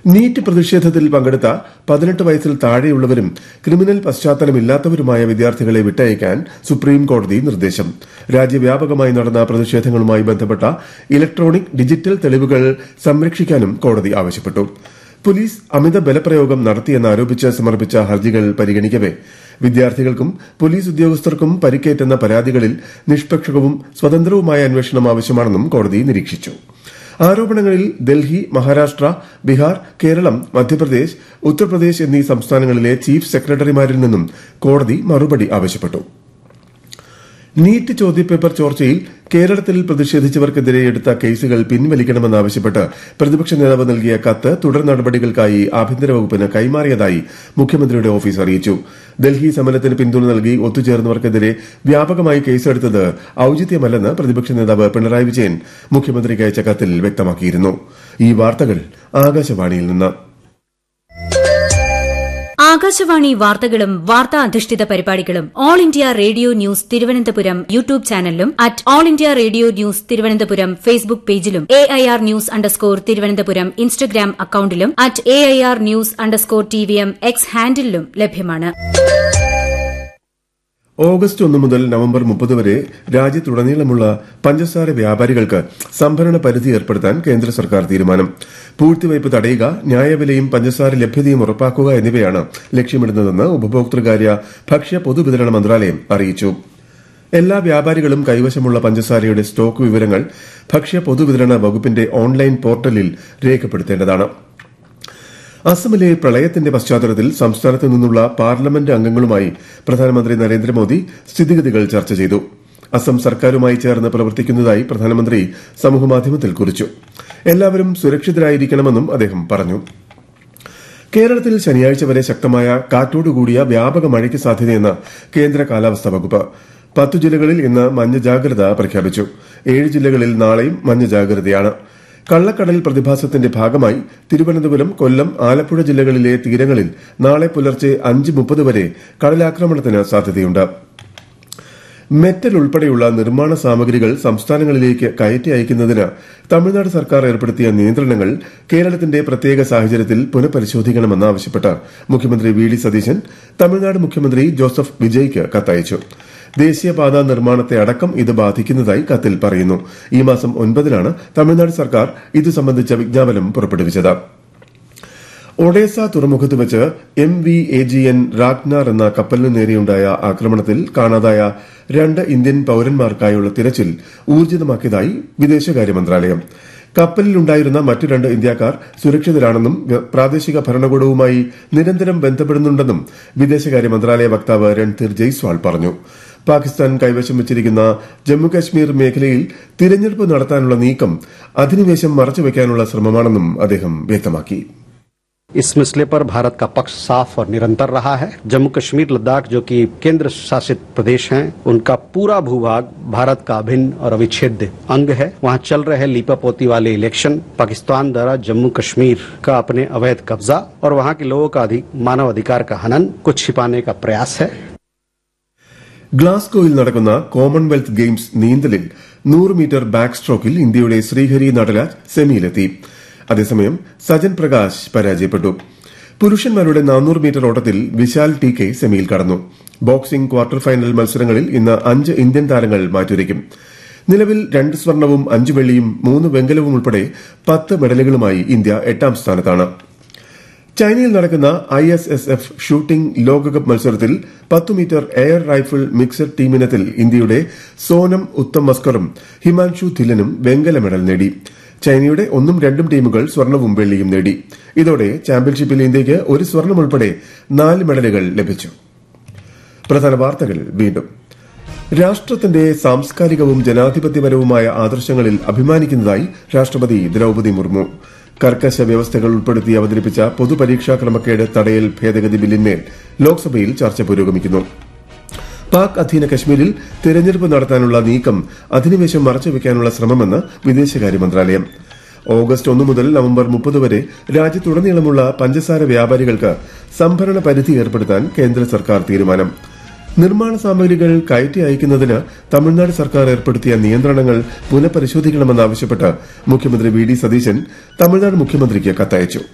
NEET പ്രതിഷേധത്തിൽ പങ്കെടുത്ത പതിനെട്ട് വയസ്സിൽ താഴെയുള്ളവരും ക്രിമിനൽ പശ്ചാത്തലമില്ലാത്തവരുമായ വിദ്യാർത്ഥികളെ വിട്ടയക്കാൻ സുപ്രീം കോടതി നിർദ്ദേശം രാജ്യവ്യാപകമായി നടന്ന പ്രതിഷേധങ്ങളുമായി ബന്ധപ്പെട്ട ഇലക്ട്രോണിക് ഡിജിറ്റൽ തെളിവുകൾ സംരക്ഷിക്കാനും കോടതി ആവശ്യപ്പെട്ടു പോലീസ് അമിത ബലപ്രയോഗം നടത്തിയെന്നാരോപിച്ച് സമർപ്പിച്ച ഹർജികൾ പരിഗണിക്കവെ വിദ്യാർത്ഥികൾക്കും പോലീസ് ഉദ്യോഗസ്ഥർക്കും പരിക്കേറ്റെന്ന പരാതികളിൽ നിഷ്പക്ഷവും സ്വതന്ത്രവുമായ അന്വേഷണം ആവശ്യമാണെന്നും കോടതി നിരീക്ഷിച്ചു ആരോപണങ്ങളിൽ ഡൽഹി മഹാരാഷ്ട്ര ബീഹാർ കേരളം മധ്യപ്രദേശ് ഉത്തർപ്രദേശ് എന്നീ സംസ്ഥാനങ്ങളിലെ ചീഫ് സെക്രട്ടറിമാരിൽ നിന്നും കോടതി മറുപടി ആവശ്യപ്പെട്ടു നീറ്റ് ചോദ്യപേപ്പർ ചോർച്ചയിൽ കേരളത്തിൽ പ്രതിഷേധിച്ചവർക്കെതിരെ എടുത്ത കേസുകൾ പിൻവലിക്കണമെന്നാവശ്യപ്പെട്ട് പ്രതിപക്ഷ നേതാവ് നൽകിയ കത്ത് തുടർ നടപടികൾക്കായി ആഭ്യന്തര വകുപ്പിന് കൈമാറിയതായി മുഖ്യമന്ത്രിയുടെ ഓഫീസ് അറിയിച്ചു ഡൽഹി സമരത്തിന് പിന്തുണ നൽകി ഒത്തുചേർന്നവർക്കെതിരെ വ്യാപകമായി കേസെടുത്തത് ഔചിത്യമല്ലെന്ന് പ്രതിപക്ഷ നേതാവ് പിണറായി വിജയൻ മുഖ്യമന്ത്രിക്ക് അയച്ച കത്തിൽ വ്യക്തമാക്കിയിരുന്നു ഈ വാർത്തകൾ ആകാശവാണിയിൽ നിന്ന് ആകാശവാണി വാർത്തകളും വാർത്താ അധിഷ്ഠിത പരിപാടികളും All India Radio News Thiruvananthapuram YouTube ചാനലിലും at All India Radio News Thiruvananthapuram Facebook പേജിലും A I R news underscore Thiruvananthapuram Instagram അക്കൌണ്ടിലും at A I R news underscore T V M X ഹാൻഡിലും ലഭ്യമാണ് ഓഗസ്റ്റ് ഒന്ന് മുതൽ നവംബർ മുപ്പത് വരെ രാജ്യത്തുടനീളമുള്ള പഞ്ചസാര വ്യാപാരികൾക്ക് സംഭരണ പരിധി ഏർപ്പെടുത്താൻ കേന്ദ്ര സർക്കാർ തീരുമാനം പൂഴ്ത്തിവയ്പ് തടയുക ന്യായവിലയും പഞ്ചസാര ലഭ്യതയും ഉറപ്പാക്കുക എന്നിവയാണ് ലക്ഷ്യമിടുന്നതെന്ന് ഉപഭോക്തൃകാര്യ ഭക്ഷ്യ പൊതുവിതരണ മന്ത്രാലയം അറിയിച്ചു എല്ലാ വ്യാപാരികളും കൈവശമുള്ള പഞ്ചസാരയുടെ സ്റ്റോക്ക് വിവരങ്ങൾ ഭക്ഷ്യ പൊതുവിതരണ വകുപ്പിന്റെ ഓൺലൈൻ പോർട്ടലിൽ രേഖപ്പെടുത്തേണ്ടതാണ് അസമിലെ പ്രളയത്തിന്റെ പശ്ചാത്തലത്തിൽ സംസ്ഥാനത്ത് നിന്നുള്ള പാർലമെന്റ് അംഗങ്ങളുമായി പ്രധാനമന്ത്രി നരേന്ദ്രമോദി സ്ഥിതിഗതികൾ ചർച്ച ചെയ്തു അസം സർക്കാരുമായി ചേർന്ന് പ്രവർത്തിക്കുന്നതായി പ്രധാനമന്ത്രി സമൂഹമാധ്യമത്തിൽ കുറിച്ചു എല്ലാവരും സുരക്ഷിതരായിരിക്കണമെന്നും അദ്ദേഹം പറഞ്ഞു കേരളത്തിൽ ശനിയാഴ്ച വരെ ശക്തമായ കാറ്റോടുകൂടിയ വ്യാപക മഴയ്ക്ക് സാധ്യതയെന്ന് കേന്ദ്ര കാലാവസ്ഥാ വകുപ്പ് പത്തു ജില്ലകളിൽ ഇന്ന് മഞ്ഞ ജാഗ്രത പ്രഖ്യാപിച്ചു ഏഴ് ജില്ലകളിൽ നാളെയും മഞ്ഞ ജാഗ്രതയാണ് കള്ളക്കടൽ പ്രതിഭാസത്തിന്റെ ഭാഗമായി തിരുവനന്തപുരം കൊല്ലം ആലപ്പുഴ ജില്ലകളിലെ തീരങ്ങളിൽ നാളെ പുലർച്ചെ അഞ്ച് മുപ്പത് വരെ കടലാക്രമണത്തിന് സാധ്യതയുണ്ട് മെറ്റൽ ഉൾപ്പെടെയുള്ള നിർമ്മാണ സാമഗ്രികൾ സംസ്ഥാനങ്ങളിലേക്ക് കയറ്റി അയക്കുന്നതിന് തമിഴ്നാട് സർക്കാർ ഏർപ്പെടുത്തിയ നിയന്ത്രണങ്ങൾ കേരളത്തിന്റെ പ്രത്യേക സാഹചര്യത്തിൽ പുനഃപരിശോധിക്കണമെന്നാവശ്യപ്പെട്ട് മുഖ്യമന്ത്രി വി ഡി സതീശൻ തമിഴ്നാട് മുഖ്യമന്ത്രി ജോസഫ് വിജയ്ക്ക് കത്തയച്ചു ദേശീയപാതാ നിർമ്മാണത്തെ അടക്കം ഇത് ബാധിക്കുന്നതായി കത്തിൽ പറയുന്നു ഈ മാസം ഒൻപതിനാണ് തമിഴ്നാട് സർക്കാർ ഇത് സംബന്ധിച്ച വിജ്ഞാപനം പുറപ്പെടുവിച്ചത് ഒഡേസ തുറമുഖത്ത് വെച്ച് M V A G N Ragnar എന്ന കപ്പലിന് നേരെയുണ്ടായ ആക്രമണത്തിൽ കാണാതായ രണ്ട് ഇന്ത്യൻ പൌരന്മാർക്കായുള്ള തിരച്ചിൽ ഊർജിതമാക്കിയതായി വിദേശകാര്യ മന്ത്രാലയം കപ്പലിലുണ്ടായിരുന്ന മറ്റു രണ്ട് ഇന്ത്യക്കാർ സുരക്ഷിതരാണെന്നും പ്രാദേശിക ഭരണകൂടവുമായി നിരന്തരം ബന്ധപ്പെടുന്നുണ്ടെന്നും വിദേശകാര്യ മന്ത്രാലയ വക്താവ് രൺധീർ ജയ്സ്വാൾ പറഞ്ഞു പാകിസ്ഥാൻ കൈവശം വെച്ചിരിക്കുന്ന ജമ്മുകശ്മീർ മേഖലയിൽ തിരഞ്ഞെടുപ്പ് നടത്താനുള്ള നീക്കം അധിനിവേശം മറച്ചുവെക്കാനുള്ള ശ്രമമാണെന്നും അദ്ദേഹം വ്യക്തമാക്കി इस मसले पर भारत का पक्ष साफ और निरंतर रहा है जम्मू कश्मीर लद्दाख जो कि केंद्र शासित प्रदेश हैं उनका पूरा भूभाग भारत का अभिन्न और अविच्छेद्य अंग है वहां चल रहे लीपापोती वाले इलेक्शन पाकिस्तान द्वारा जम्मू कश्मीर का अपने अवैध कब्जा और वहां के लोगों का अधिक मानव अधिकार का हनन कुछ छिपाने का प्रयास है ഗ്ലാസ്ഗോയിൽ നടക്കുന്ന കോമൺവെൽത്ത് ഗെയിംസ് നീന്തലിൽ നൂറ് മീറ്റർ ബാക്ക് സ്ട്രോക്കിൽ ഇന്ത്യയുടെ ശ്രീഹരി നടരാജ് സെമിയിലെത്തി അതേസമയം സജൻ പ്രകാശ് പരാജയപ്പെട്ടു പുരുഷന്മാരുടെ നാനൂറ് മീറ്റർ ഓട്ടത്തിൽ വിശാൽ ടി കെ സെമിയിൽ കടന്നു ബോക്സിംഗ് ക്വാർട്ടർ ഫൈനൽ മത്സരങ്ങളിൽ ഇന്ന് അഞ്ച് ഇന്ത്യൻ താരങ്ങൾ മാറ്റുരയ്ക്കും നിലവിൽ രണ്ട് സ്വർണവും അഞ്ച് വെള്ളിയും മൂന്ന് വെങ്കലവും ഉൾപ്പെടെ പത്ത് മെഡലുകളുമായി ഇന്ത്യ എട്ടാം സ്ഥാനത്താണ് ചൈനയിൽ നടക്കുന്ന I S S F shooting ലോകകപ്പ് മത്സരത്തിൽ പത്ത് മീറ്റർ എയർ റൈഫിൾ മിക്സഡ് ടീമിനത്തിൽ ഇന്ത്യയുടെ സോനം ഉത്തം മസ്കറും ഹിമാൻഷു ധില്ലനും വെങ്കല മെഡൽ നേടി ചൈനയുടെ ഒന്നും രണ്ടും ടീമുകൾ സ്വർണവും വെള്ളിയും നേടി ഇതോടെ ചാമ്പ്യൻഷിപ്പിൽ ഇന്ത്യയ്ക്ക് ഒരു സ്വർണം ഉൾപ്പെടെ നാല് മെഡലുകൾ ലഭിച്ചു പ്രധാന വാർത്തകൾ വീണ്ടും രാഷ്ട്രത്തിന്റെ സാംസ്കാരികവും ജനാധിപത്യപരവുമായ ആദർശങ്ങളിൽ അഭിമാനിക്കുന്നതായി രാഷ്ട്രപതി ദ്രൌപതി മുർമു കർക്കശ വ്യവസ്ഥകൾ ഉൾപ്പെടുത്തി അവതരിപ്പിച്ച പൊതുപരീക്ഷാ ക്രമക്കേട് തടയൽ ഭേദഗതി ബില്ലിന്മേൽ ലോക്സഭയിൽ ചർച്ച പുരോഗമിക്കുന്നു പാക് അധീന കശ്മീരിൽ തെരഞ്ഞെടുപ്പ് നടത്താനുള്ള നീക്കം അധിനിവേശം മറച്ചുവെക്കാനുള്ള ശ്രമമെന്ന് വിദേശകാര്യ മന്ത്രാലയം ഓഗസ്റ്റ് ഒന്ന് മുതൽ നവംബർ മുപ്പത് വരെ രാജ്യത്തുടനീളമുള്ള പഞ്ചസാര വ്യാപാരികൾക്ക് സംഭരണ പരിധി ഏർപ്പെടുത്താൻ കേന്ദ്ര സർക്കാർ തീരുമാനം നിർമ്മാണ സാമഗ്രികൾ കയറ്റി അയക്കുന്നതിന് തമിഴ്നാട് സർക്കാർ ഏർപ്പെടുത്തിയ നിയന്ത്രണങ്ങൾ പുനഃപരിശോധിക്കണമെന്നാവശ്യപ്പെട്ട് മുഖ്യമന്ത്രി വി ഡി സതീശൻ തമിഴ്നാട് മുഖ്യമന്ത്രിക്ക് കത്തയച്ചു